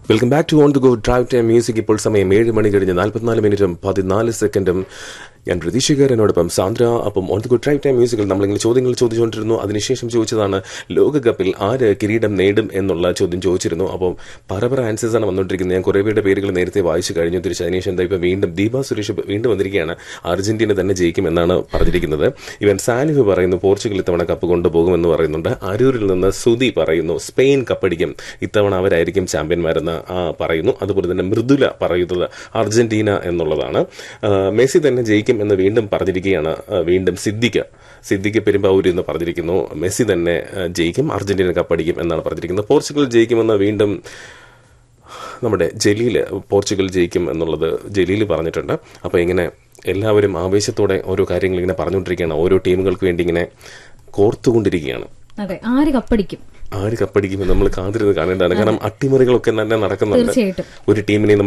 welcome back to on to go drive time music ഇപ്പോൾ സമയം ഏഴ് മണി കഴിഞ്ഞ് നാൽപ്പത്തിനാല് മിനിറ്റും പതിനാല് സെക്കൻഡും ഞാൻ പ്രതീക്ഷകർ എന്നോടൊപ്പം സാന്ദ്ര അപ്പം on to go drive time മ്യൂസിക്കിൽ നമ്മളിങ്ങനെ ചോദ്യങ്ങൾ ചോദിച്ചുകൊണ്ടിരുന്നു അതിനുശേഷം ചോദിച്ചതാണ് ലോകകപ്പിൽ ആര് കിരീടം നേടും എന്നുള്ള ചോദ്യം ചോദിച്ചിരുന്നു അപ്പം പല പല ആൻസേഴ്സ് ആണ് വന്നുകൊണ്ടിരിക്കുന്നത് ഞാൻ കുറേ പേരുടെ പേരുകൾ നേരത്തെ വായിച്ചു കഴിഞ്ഞു തിരിച്ച് അതിനുശേഷം എന്താ ഇപ്പം വീണ്ടും ദീപ സുരേഷ് ഇപ്പം വീണ്ടും വന്നിരിക്കുകയാണ് അർജന്റീന തന്നെ ജയിക്കും എന്നാണ് പറഞ്ഞിരിക്കുന്നത് ഇവൻ സാലിഫ് പറയുന്നു പോർച്ചുഗൽ ഇത്തവണ കപ്പ് കൊണ്ടുപോകുമെന്ന് പറയുന്നുണ്ട് അരൂരിൽ നിന്ന് സുധി പറയുന്നു സ്പെയിൻ കപ്പടിക്കും ഇത്തവണ അവരായിരിക്കും ചാമ്പ്യന്മാരെന്ന് ആ, പറയുന്നു അതുപോലെ തന്നെ മൃദുല പറയുന്നത് അർജന്റീന എന്നുള്ളതാണ് ആ, മെസ്സി തന്നെ ജയിക്കും എന്ന് വീണ്ടും പറഞ്ഞിരിക്കുകയാണ് ആ, വീണ്ടും സിദ്ദിഖ് സിദ്ദിഖ് പെരുമ്പാവൂരിൽ നിന്ന് പറഞ്ഞിരിക്കുന്നു മെസ്സി തന്നെ ആ, ജയിക്കും അർജന്റീന കപ്പടിക്കും എന്നാണ് പറഞ്ഞിരിക്കുന്നത് പോർച്ചുഗൽ ജയിക്കുമെന്ന് വീണ്ടും നമ്മുടെ ജലീല് പോർച്ചുഗൽ ജയിക്കും എന്നുള്ളത് ജലീല് പറഞ്ഞിട്ടുണ്ട് അപ്പോൾ ഇങ്ങനെ എല്ലാവരും ആവേശത്തോടെ ഓരോ കാര്യങ്ങൾ ഇങ്ങനെ പറഞ്ഞുകൊണ്ടിരിക്കുകയാണ് ഓരോ ടീമുകൾക്ക് വേണ്ടി ഇങ്ങനെ കോർത്തുകൊണ്ടിരിക്കുകയാണ് അതെ ആര് കപ്പടിക്കും ആര് കപ്പടിക്കുമെന്ന് നമ്മൾ കാത്തിരുന്ന് കാണേണ്ടതാണ് കാരണം അട്ടിമറികളൊക്കെ തന്നെ നടക്കുന്നുണ്ട് തീർച്ചയായിട്ടും ഒരു ടീമിനെ